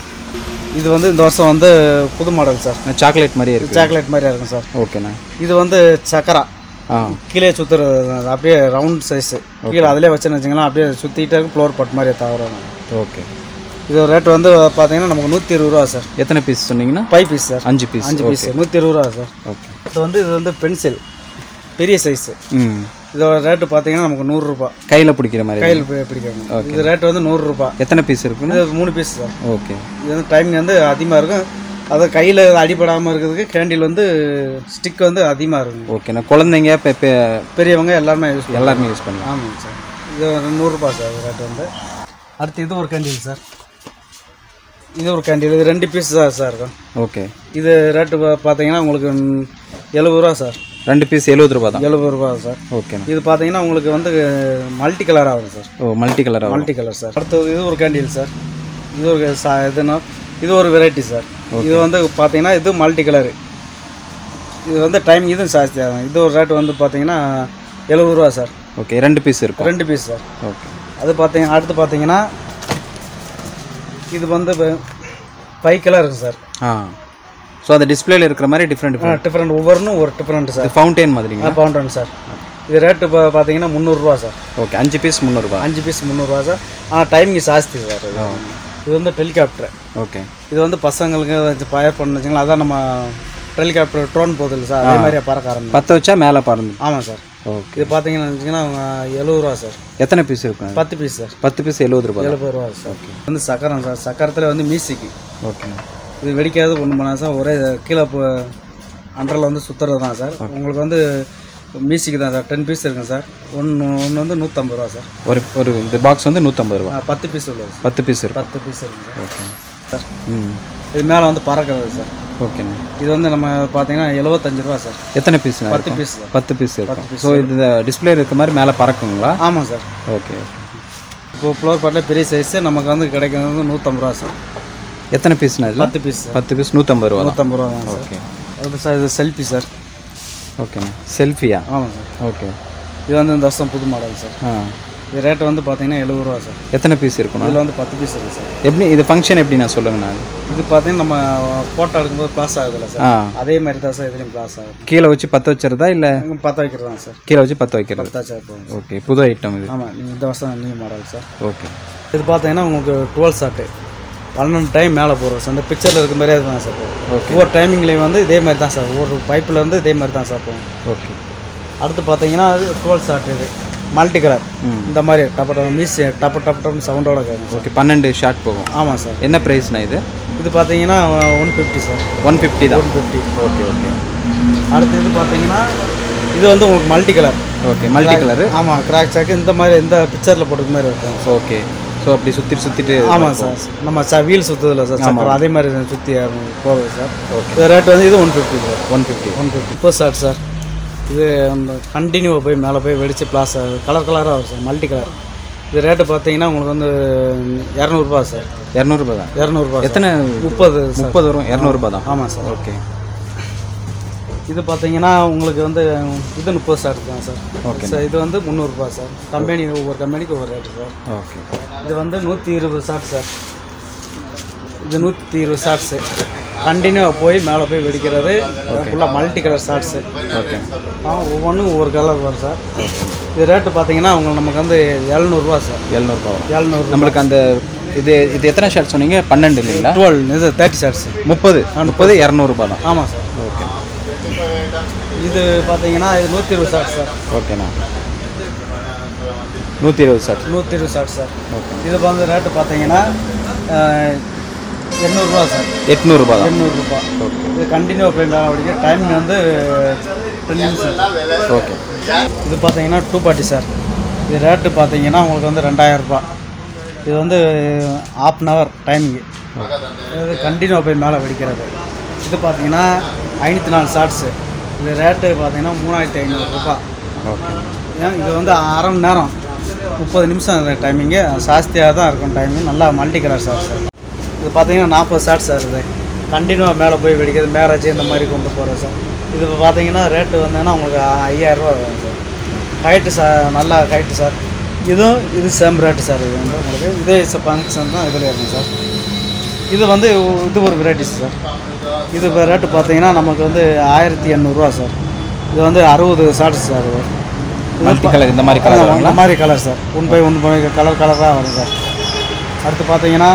Speaker 2: இது வந்து இந்த வருஷம் வந்து புது மாடல் சார்
Speaker 1: சாக்லேட் மாதிரியே இருக்கு
Speaker 2: சாக்லேட் மாதிரியா இருக்கும் சார்
Speaker 1: ஓகேண்ணா
Speaker 2: இது வந்து சக்கரா
Speaker 1: ஆ
Speaker 2: கீழே சுற்றுறது அப்படியே ரவுண்ட் சைஸு கீழே அதிலே வச்சுன்னு வச்சிங்கன்னா அப்படியே சுற்றிக்கிட்டே இருக்கும் ஃப்ளோர் பட் மாதிரி தவறும்
Speaker 1: ஓகே
Speaker 2: இது ரேட் வந்து பார்த்தீங்கன்னா நமக்கு நூற்றி இருபது ரூபா சார்
Speaker 1: எத்தனை பீஸ் சொன்னீங்கன்னா
Speaker 2: ஃபைவ் பீஸ் சார்
Speaker 1: அஞ்சு பீஸ்
Speaker 2: அஞ்சு பீஸ் நூற்றி இருபது ரூபா சார்
Speaker 1: ஓகே
Speaker 2: இது வந்து இது வந்து பென்சில் பெரிய சைஸு
Speaker 1: ம்
Speaker 2: இதோட ரேட்டு பார்த்தீங்கன்னா நமக்கு நூறுரூபா
Speaker 1: கையில் பிடிக்கிற மாதிரி
Speaker 2: கையில் பி- பிடிக்காங்க இது ரேட்டு வந்து நூறுரூபா
Speaker 1: எத்தனை பீஸ் இருக்குன்னு
Speaker 2: இது மூணு பீஸ் சார்
Speaker 1: ஓகே
Speaker 2: இது வந்து டைமிங் வந்து அதிகமாக இருக்கும் அதை கையில் அடிபடாமல் இருக்கிறதுக்கு கேண்டில் வந்து ஸ்டிக் வந்து அதிகமாக இருக்கும்
Speaker 1: ஓகேண்ணா குழந்தைங்க இப்போ இப்போ
Speaker 2: பெரியவங்க எல்லாருமே யூஸ் பண்ணலாம்
Speaker 1: எல்லாருமே யூஸ் பண்ணலாம்
Speaker 2: ஆமாங்க சார் இது ஒரு நூறுரூபா சார் ரேட் வந்து அடுத்து இது ஒரு கேண்டில் சார் இது ஒரு கேண்டில் இது ரெண்டு பீஸ் தான் சார் இருக்கும்
Speaker 1: ஓகே
Speaker 2: இது ரேட்டு பார்த்தீங்கன்னா உங்களுக்கு ம், எழுபது ரூபா சார்
Speaker 1: ரெண்டு பீஸ் எழுபது ரூபா தான்
Speaker 2: எழுபது ரூபா சார்
Speaker 1: ஓகேண்ணா
Speaker 2: இது பார்த்தீங்கன்னா உங்களுக்கு வந்து மல்டி கலர் ஆகும் சார்
Speaker 1: ஓ மல்டி கலர் ஆகும்
Speaker 2: மல்டி கலர் சார் அடுத்தது இது ஒரு கேண்டில் சார் இது ஒரு சா இதுனா இது ஒரு வெரைட்டி சார் இது வந்து பார்த்தீங்கன்னா இது மல்டி கலரு இது வந்து டைம் இதுவும் ஜாஸ்தி ஆகும் இது ஒரு ரேட் வந்து பார்த்தீங்கன்னா எழுபது ரூபா சார்
Speaker 1: ஓகே ரெண்டு பீஸ் இருக்கும்
Speaker 2: ரெண்டு பீஸ் சார்
Speaker 1: ஓகே
Speaker 2: அது பார்த்தீங்க அடுத்து பார்த்தீங்கன்னா இது வந்து ஃபைவ் கலர் இருக்குது சார்
Speaker 1: ஆ ஸோ அந்த டிஸ்பிளேல இருக்கிற மாதிரி டிஃப்ரெண்ட் டிஃப்ரெண்ட்
Speaker 2: டிஃப்ரெண்ட் ஒவ்வொன்றும் ஒரு டிஃப்ரெண்ட் சார்
Speaker 1: இது ஃபவுண்டைன் மாதிரிங்க
Speaker 2: பவுண்டன் சார் இது ரேட்டு இப்போ பார்த்தீங்கன்னா முந்நூறுரூவா சார்
Speaker 1: ஓகே அஞ்சு பீஸ் முந்நூறுபா
Speaker 2: அஞ்சு பீஸ் முந்நூறுரூவா சார் ஆனால் டைமிங் ஜாஸ்தி சார் இது. இது வந்து ஹெலிகாப்டர்
Speaker 1: ஓகே
Speaker 2: இது வந்து பசங்களுக்கு வச்சு பயர் பண்ண வச்சுங்களா அதான் நம்ம ஹெலிகாப்டர் ட்ரோன் போகுது இல்லை சார் அதே மாதிரியே பறக்க ஆரம்பிச்சு
Speaker 1: பற்ற வச்சா மேலே பறந்து
Speaker 2: ஆமாம் சார்
Speaker 1: ஓகே
Speaker 2: இது பார்த்தீங்கன்னு வச்சிங்கன்னா எழுபது ரூபா சார்
Speaker 1: எத்தனை பீஸ் இருக்கும் அது?
Speaker 2: பத்து பீஸ் சார்
Speaker 1: பத்து பீஸ் எழுபது ரூபா தான்
Speaker 2: எழுபது ரூபா சார் வந்து சக்கரம் சார் சக்கரத்தில் வந்து மியூசிக்கு
Speaker 1: ஓகே
Speaker 2: இது வெடிக்காது ஒன்று பண்ணாது சார் ஒரே கீழே இப்போ அண்டரில் வந்து சுற்றுறது தான் சார் உங்களுக்கு வந்து மியூசிக் தான் சார் டென் பீஸ் இருக்குங்க சார் ஒன்று ஒன்று வந்து நூற்றம்பது ரூபா சார்
Speaker 1: ஒரு ஒரு இந்த பாக்ஸ் வந்து நூற்றம்பது ரூபா
Speaker 2: ஆ, பத்து பீஸ் உள்ளது சார்
Speaker 1: பத்து பீஸ் இருக்கும்
Speaker 2: பத்து பீஸ் இருக்குங்க சார்
Speaker 1: ஓகே
Speaker 2: சார்
Speaker 1: ம்
Speaker 2: இது மேலே வந்து பறக்கிறது சார்
Speaker 1: ஓகேண்ணா
Speaker 2: இது வந்து நம்ம பார்த்தீங்கன்னா எழுபத்தஞ்சு ரூபா சார்
Speaker 1: எத்தனை பீஸ்
Speaker 2: பத்து பீஸ் சார்
Speaker 1: பத்து பீஸ் இருக்கும் ஸோ இது டிஸ்பிளே இருக்க மாதிரி மேலே பறக்குங்களா
Speaker 2: ஆமாம் சார்
Speaker 1: ஓகே
Speaker 2: இப்போ ஃப்ளோர் பாட்டில் பெரிய சைஸு நமக்கு வந்து கிடைக்கிறது வந்து நூற்றம்பது ரூபா சார்
Speaker 1: எத்தனை பீஸ்ண்ணா இதில்
Speaker 2: பத்து பீஸ் சார்
Speaker 1: பத்து பீஸ் நூற்றம்பது ரூபா தான்
Speaker 2: நூற்றம்பது ரூபா தான் சார்
Speaker 1: ஓகே
Speaker 2: அது சார் இது செல்ஃபி சார்
Speaker 1: ஓகேண்ணா செல்ஃபியா
Speaker 2: ஆமாம் சார்
Speaker 1: ஓகே
Speaker 2: இது வந்து இந்த வருஷம் புது மாடல் சார்
Speaker 1: ஆ
Speaker 2: இது ரேட்டு வந்து பார்த்தீங்கன்னா எழுபது ரூபா சார்
Speaker 1: எத்தனை பீஸ் இருக்கணும்
Speaker 2: இதில் வந்து பத்து பீஸ் இருக்குது சார்
Speaker 1: எப்படி இது ஃபங்க்ஷன் எப்படி நான் சொல்லுங்கண்ணா
Speaker 2: இது பார்த்தீங்கன்னா நம்ம ஃபோட்டோ எடுக்கும்போது கிளாஸ் ஆகுதுல்ல சார்
Speaker 1: ஆ
Speaker 2: அதே மாதிரி தான் சார் இதுலேயும் கிளாஸ் ஆகுது
Speaker 1: கீழே வச்சு பற்ற வச்சுறதா இல்லை
Speaker 2: இங்கே பற்ற வைக்கிறது தான் சார்
Speaker 1: கீழே வச்சு பற்ற வைக்கிறது
Speaker 2: பத்தாச்சா போகும்
Speaker 1: ஓகே புது ஐட்டம் இது
Speaker 2: ஆமாம் நீங்கள் இந்த வருஷம் நியூ மாடல் சார்
Speaker 1: ஓகே
Speaker 2: இது பார்த்தீங்கன்னா உங்களுக்கு டுவெல் ஷாட்டு பன்னெண்டு டைம் மேலே போடுறோம் சார் இந்த பிக்சரில் இருக்க மாதிரியே தான் சார் போகும்
Speaker 1: ஓகே
Speaker 2: ஒவ்வொரு டைமிங்லேயும் வந்து இதே மாதிரி தான் சார் ஒவ்வொரு பைப்பில் இருந்து இதே மாதிரி தான் சார் போகும்
Speaker 1: ஓகே
Speaker 2: அடுத்து பார்த்தீங்கன்னா அது டுவெல் ஷாட் இது மல்டி கலர்
Speaker 1: ம்
Speaker 2: இந்த மாதிரி டப்ப டப்ப மீஸ் டப்ப டப்ப டப்னு சவுண்டோட கேட்கும் சார்
Speaker 1: ஓகே பன்னெண்டு ஷார்ட் போகும்
Speaker 2: ஆமாம் சார்
Speaker 1: என்ன ப்ரைஸ்ண்ணா இது
Speaker 2: இது பார்த்தீங்கன்னா one fifty sir
Speaker 1: one fifty தான்
Speaker 2: ஒன் ஃபிஃப்டி
Speaker 1: ஓகே ஓகே
Speaker 2: அடுத்து இது பார்த்தீங்கன்னா இது வந்து உங்களுக்கு multi colour
Speaker 1: okay multi colour
Speaker 2: ஆமாம் கிராக் சாக்கு இந்த மாதிரி இந்த பிக்சரில் போட்டுக்க மாதிரி இருக்கும்
Speaker 1: ஓகே ஸோ அப்படி சுற்றிட்டு சுற்றிட்டு
Speaker 2: ஆமாம் சார் நம்ம ச வீல் சுற்றுதில்ல சார் சக்கரம் அதே மாதிரி சுற்றி போகுது சார் இது ரேட் வந்து இது one fifty sir
Speaker 1: one fifty
Speaker 2: one fifty இப்போ சார் சார் இது அந்த கண்டினியூவாக போய் மேலே போய் வெடிச்சு பிளாஸ் கலர் கலராக வரும் சார் மல்டி கலர் இது ரேட்டு பார்த்தீங்கன்னா உங்களுக்கு வந்து இரநூறுபா சார்
Speaker 1: இரநூறுபா தான்
Speaker 2: இரநூறுபா
Speaker 1: எத்தனை
Speaker 2: முப்பது சார்
Speaker 1: முப்பது வரும் இரநூறுபா தான்
Speaker 2: ஆமாம் சார்
Speaker 1: ஓகே
Speaker 2: இது பார்த்தீங்கன்னா உங்களுக்கு வந்து இது முப்பது சார் தான் சார்
Speaker 1: Okay.
Speaker 2: சார் இது வந்து முந்நூறுரூபா சார் கம்பெனி ஒவ்வொரு கம்பெனிக்கு ஒவ்வொரு ரேட்டு சார்
Speaker 1: ஓகே
Speaker 2: இது வந்து நூற்றி இருபது ஷாட் சார் இது நூற்றி இருபது ஷாட்ஸு கண்டினியூவாக போய் மேலே போய் வெடிக்கிறது ஃபுல்லாக மல்டி கலர் ஷாட்ஸு
Speaker 1: ஓகே
Speaker 2: ஒவ்வொன்றும் ஒவ்வொரு கலர் வரும் சார் இது ரேட்டு பார்த்தீங்கன்னா உங்களுக்கு நமக்கு வந்து எழுநூறுபா சார்
Speaker 1: எழுநூறுபா வரும்
Speaker 2: எழுநூறு
Speaker 1: நம்மளுக்கு அந்த இது இது எத்தனை ஷார்ட் சொன்னீங்க பன்னெண்டு இல்லைங்களா
Speaker 2: டுவெல் இது தேர்ட்டி ஷாட்ஸு
Speaker 1: முப்பது முப்பது இரநூறுபா தான்
Speaker 2: ஆமாம் சார்
Speaker 1: ஓகே
Speaker 2: இது பார்த்தீங்கன்னா இது நூற்றி இருபது ஷாட் சார்
Speaker 1: ஓகேண்ணா நூற்றி இருபது ஷார்ட்
Speaker 2: நூற்றி இருபது ஷாட் சார்
Speaker 1: ஓகே
Speaker 2: இது வந்து ரேட்டு பார்த்தீங்கன்னா எண்ணூறுரூவா சார்
Speaker 1: எட்நூறுபா தான்
Speaker 2: எண்ணூறுரூபா
Speaker 1: ஓகே
Speaker 2: இது கண்டினியூ போய் அப்படிங்க டைம் வந்து டென் நிமிஷம்
Speaker 1: ஓகே
Speaker 2: இது பார்த்தீங்கன்னா டூ பார்ட்டி சார் இது ரேட்டு பார்த்தீங்கன்னா உங்களுக்கு வந்து ரெண்டாயிரரூபா இது வந்து ஆஃப் அன் ஹவர் டைமிங்கு இது கண்டினியூ போய் மேலே வெடிக்கிறது இது பார்த்தீங்கன்னா ஐநூற்றி நாலு ஷார்ட்ஸு இது ரேட்டு பார்த்தீங்கன்னா மூணாயிரத்தி ஐநூறுரூபா
Speaker 1: ஓகே
Speaker 2: ஏன் இது வந்து அரை மணி நேரம் முப்பது நிமிஷம் டைமிங்கு ஜாஸ்தியாக தான் இருக்கும் டைமிங் நல்லா மல்டி கலர் ஷார்ட் சார் இது பார்த்தீங்கன்னா நாற்பது ஷார்ட் சார் இது கண்டினியூவாக மேலே போய் வெடிக்கிறது மேரேஜ் இந்த மாதிரி கொண்டு போகிறோம் சார் இது இப்போ பார்த்தீங்கன்னா ரேட்டு வந்தீங்கன்னா உங்களுக்கு ஐயாயிரரூவா வரும் சார் ஹைட்டு சார் நல்லா ஹைட்டு சார் இதுவும் இது சேம் ரேட்டு சார் இது வந்து உங்களுக்கு இதே ஃபங்க்ஷன் தான் இதில் இருக்கும் சார் இது வந்து இது ஒரு வெரைட்டிஸ் சார் இது இப்போ ரேட்டு பார்த்தீங்கன்னா நமக்கு வந்து ஆயிரத்தி எண்ணூறுரூவா சார் இது வந்து அறுபது ஷார்ட்ஸ் சார் இது
Speaker 1: மல்டி கலர் இந்த மாதிரி கலர்
Speaker 2: ஆமா, இந்த மாதிரி colour sir one by one by colour கலராக வரும் சார் அடுத்து பார்த்தீங்கன்னா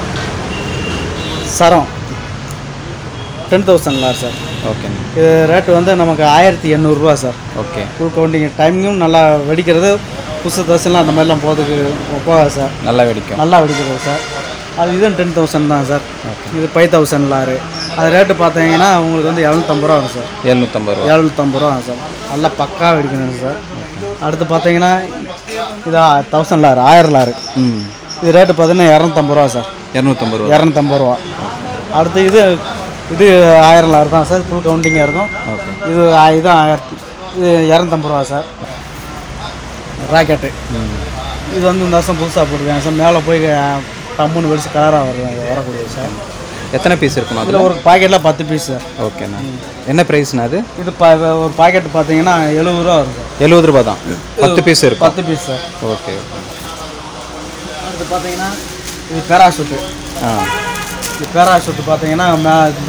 Speaker 2: சரம் டென் தௌசண்ட் லார் சார்
Speaker 1: ஓகே
Speaker 2: இது ரேட்டு வந்து நமக்கு ஆயிரத்தி எண்ணூறுரூவா சார்
Speaker 1: ஓகே
Speaker 2: ஃபுல் கவுண்டிங் டைமிங்கும் நல்லா வெடிக்கிறது புதுசு தோசைலாம் அந்த மாதிரிலாம் போகிறதுக்கு போகாது சார்
Speaker 1: நல்லா வெடிக்கும்
Speaker 2: நல்லா வெடிக்கிறது சார் அது இதுவும் டென் தௌசண்ட் தான் சார் இது ஃபைவ் தௌசண்ட் லாரு அது ரேட்டு பார்த்தீங்கன்னா உங்களுக்கு வந்து இரநூத்தம்பது ரூபா வரும் சார்
Speaker 1: எழுநூற்றம்பது ரூபா
Speaker 2: எழுநூற்றம்பது ரூபா சார் நல்லா பக்கா வெடிக்கணும் சார் அடுத்து பார்த்தீங்கன்னா இது தௌசண்ட் லாரு ஆயிரம் லாரு
Speaker 1: ம்
Speaker 2: இது ரேட்டு பார்த்தீங்கன்னா இரநூத்தம்பது ரூபா சார்
Speaker 1: இரநூத்தம்பது ரூபா
Speaker 2: இரநூத்தம்பது ரூபா அடுத்து இது இது ஆயிரம் லாரு தான் சார் ஃபுல் கவுண்டிங்காக இருக்கும்
Speaker 1: ஓகே
Speaker 2: இது ஆ- இது ஆயிரத்தி இது இரநூத்தம்பது ரூபா சார் ராக்கெட்டு
Speaker 1: ம்
Speaker 2: இது வந்து இந்த வருஷம் புதுசாக போட்டிருக்காங்க சார் மேலே போய் டம்முன்னு வெடிச்சு கலராக வருது வரக்கூடியது சார்
Speaker 1: எத்தனை பீஸ் இருக்கணும் அதில்
Speaker 2: இதில் ஒரு பாக்கெட்டில் பத்து பீஸ் சார்
Speaker 1: ஓகேண்ணா என்ன ப்ரைஸ்ண்ணா அது
Speaker 2: இது ப ஒரு பாக்கெட் பார்த்தீங்கன்னா எழுபது ரூபா வரும் சார்
Speaker 1: எழுபது ரூபா தான் பத்து பீஸ் இருக்கும்
Speaker 2: பத்து பீஸ் சார்
Speaker 1: ஓகே ஓகே
Speaker 2: அடுத்து பார்த்தீங்கன்னா இது பேராஷூட்டு
Speaker 1: ஆ
Speaker 2: இது பேராஷூட்டு பார்த்தீங்கன்னா மே இந்த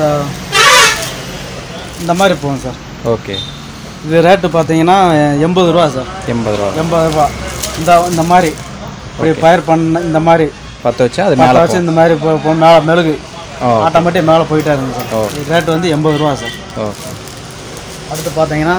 Speaker 2: இந்த மாதிரி போகும் சார்
Speaker 1: ஓகே
Speaker 2: இது ரேட்டு பார்த்தீங்கன்னா எண்பது ரூபா சார்
Speaker 1: எண்பது ரூபா
Speaker 2: எண்பது ரூபா இந்த இந்த மாதிரி இப்படி பயிர் பண்ண இந்த மாதிரி
Speaker 1: பத்து வச்சா அது
Speaker 2: பட்ட
Speaker 1: மேலே
Speaker 2: வச்சு இந்த மாதிரி போ- போ- மேலே மெழுகு
Speaker 1: ஓ
Speaker 2: ஆட்டோமேட்டிக் மேலே போயிட்டே இருக்கும் சார்
Speaker 1: ஓ.
Speaker 2: இது ரேட்டு வந்து எண்பது ரூபா சார்
Speaker 1: ஓகே
Speaker 2: அடுத்து பார்த்தீங்கன்னா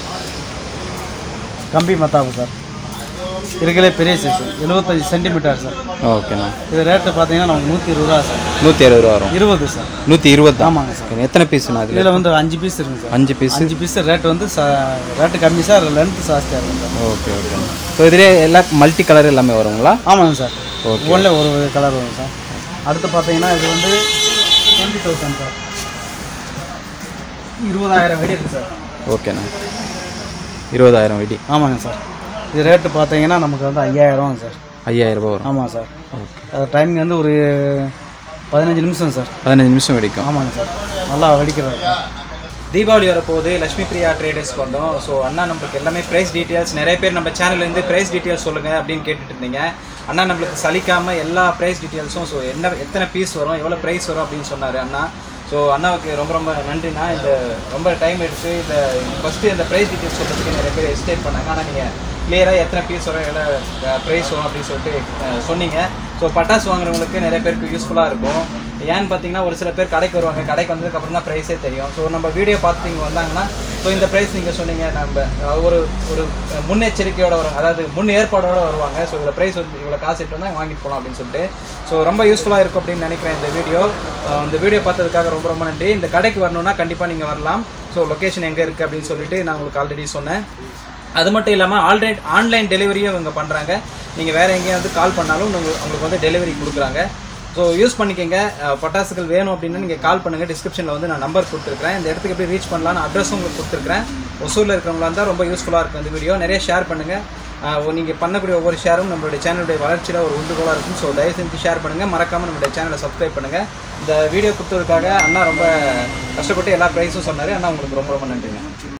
Speaker 2: கம்பி மத்தாப்பு சார் இருக்கலே பெரிய சைஸ் எழுபத்தஞ்சி சென்டிமீட்டர் சார்
Speaker 1: ஓகேண்ணா
Speaker 2: இது ரேட்டு பார்த்தீங்கன்னா நமக்கு நூற்றி இருபது ரூபா சார்
Speaker 1: நூற்றி அறுபது ரூபா வரும்
Speaker 2: இருபது சார்
Speaker 1: நூற்றி இருபது தான்
Speaker 2: ஆமாங்க சார்
Speaker 1: ஓகே. எத்தனை பீஸ்ண்ணா அதில்
Speaker 2: இதில் வந்து அஞ்சு பீஸ் இருக்குங்க சார்
Speaker 1: அஞ்சு பீஸ்
Speaker 2: அஞ்சு பீஸ் ரேட் வந்து ரேட்டு கம்மி சார் லென்த் ஜாஸ்தியாக இருக்கும் சார்
Speaker 1: ஓகே ஓகே ஸோ இதிலே எல்லா மல்டி கலர் எல்லாமே வருங்களா
Speaker 2: ஆமாங்க சார்
Speaker 1: ஓகே
Speaker 2: ஒன்றில் ஒரு கலர் வரும் சார் அடுத்து பார்த்தீங்கன்னா இது வந்து டுவெண்ட்டி தௌசண்ட் சார் இருபதாயிரம் வெடி இருக்குது சார்
Speaker 1: ஓகேண்ணா இருபதாயிரம் வெடி
Speaker 2: ஆமாங்க சார் இது ரேட்டு பார்த்தீங்கன்னா நமக்கு வந்து ஐயாயிரம் சார்
Speaker 1: ஐயாயிரம் ரூபாய் வரும்
Speaker 2: ஆமாம் சார் அது டைமிங் வந்து ஒரு பதினஞ்சு நிமிஷம் சார்
Speaker 1: பதினஞ்சு நிமிஷம் வெடிக்கும்
Speaker 2: ஆமாங்க சார் நல்லா வெடிக்கிறது
Speaker 1: தீபாவளி வரப்போகுது லட்சுமி பிரியா ட்ரேடர்ஸ் கொண்டோம் ஸோ அண்ணா நம்மளுக்கு எல்லாமே ப்ரைஸ் டீட்டெயில்ஸ் நிறைய பேர் நம்ம சேனல்லேருந்து ப்ரைஸ் டீட்டெயில்ஸ் சொல்லுங்கள் அப்படின்னு கேட்டுட்டு இருந்தீங்க அண்ணா நம்மளுக்கு சலிக்காமல் எல்லா ப்ரைஸ் டீட்டெயில்ஸும் ஸோ என்ன எத்தனை பீஸ் வரும் எவ்வளோ ப்ரைஸ் வரும் அப்படின்னு சொன்னார் அண்ணா ஸோ அண்ணாவுக்கு ரொம்ப ரொம்ப நன்றிண்ணா இந்த ரொம்ப டைம் எடுத்து இந்த ஃபஸ்ட்டு இந்த ப்ரைஸ் டீட்டெயில்ஸ் சொல்கிறதுக்கு நிறைய பேர் எஸ்டேட் பண்ணாங்க ஆனால் நீங்கள் கிளியராக எத்தனை பீஸ் வரும் எவ்வளோ ப்ரைஸ் வரும் அப்படின்னு சொல்லிட்டு அஹ், சொன்னீங்க ஸோ பட்டாசு வாங்குறவங்களுக்கு நிறைய பேருக்கு யூஸ்ஃபுல்லாக இருக்கும் ஏன்னு பார்த்தீங்கன்னா ஒரு சில பேர் கடைக்கு வருவாங்க கடைக்கு வந்ததுக்கப்புறம் தான் ப்ரைஸே தெரியும் ஸோ நம்ம வீடியோ பார்த்து இங்கே வந்தாங்கன்னா ஸோ இந்த ப்ரைஸ் நீங்கள் சொன்னீங்க நம்ம அஹ், ஒரு ஒரு முன்னெச்சரிக்கையோட வரும் அதாவது முன் ஏற்பாடோட வருவாங்க ஸோ இவ்வளோ ப்ரைஸ் வந்து இவ்வளோ காசு இட்டு வந்தால் வாங்கிட்டு போகலாம் அப்படின்னு சொல்லிட்டு ஸோ ரொம்ப யூஸ்ஃபுல்லாக இருக்கும் அப்படின்னு நினைக்கிறேன் இந்த வீடியோ அஹ், இந்த வீடியோ பார்த்ததுக்காக ரொம்ப ரொம்ப நன்றி இந்த கடைக்கு வரணும்னா கண்டிப்பாக நீங்கள் வரலாம் ஸோ லொக்கேஷன் எங்கே இருக்குது அப்படின்னு சொல்லிட்டு நான் உங்களுக்கு ஆல்ரெடி சொன்னேன் அது மட்டும் இல்லாமல் ஆல்ரெடி ஆன்லைன் டெலிவரியும் இவங்க பண்ணுறாங்க நீங்கள் வேறு எங்கேயாவது கால் பண்ணாலும் உங்களுக்கு உங்களுக்கு வந்து டெலிவரி கொடுக்குறாங்க ஸோ யூஸ் பண்ணிக்கங்க அஹ், பட்டாசுகள் வேணும் அப்படின்னா நீங்கள் கால் பண்ணுங்கள் டிஸ்கிரிப்ஷனில் வந்து நான் நம்பர் கொடுத்துருக்கேன் இந்த இடத்துக்கு எப்படி ரீச் பண்ணலாம்னு அட்ரஸும் உங்களுக்கு கொடுத்துருக்கேன் ஒசூரில் இருக்கிறவங்களா இருந்தால் ரொம்ப யூஸ்ஃபுல்லாக இருக்கும் இந்த வீடியோ நிறைய ஷேர் பண்ணுங்கள் நீங்கள் பண்ணக்கூடிய ஒவ்வொரு ஷேரும் நம்மளுடைய சேனலுடைய வளர்ச்சியில் ஒரு உந்துகோலாக இருக்கும் ஸோ தயவு செஞ்சு ஷேர் பண்ணுங்கள் மறக்காமல் நம்மளுடைய சேனலை சப்ஸ்கிரைப் பண்ணுங்கள் இந்த வீடியோ கொடுத்ததுக்காக அண்ணா ரொம்ப கஷ்டப்பட்டு எல்லா ப்ரைஸும் சொன்னார் அண்ணா உங்களுக்கு ரொம்ப ரொம்ப நன்றிங்க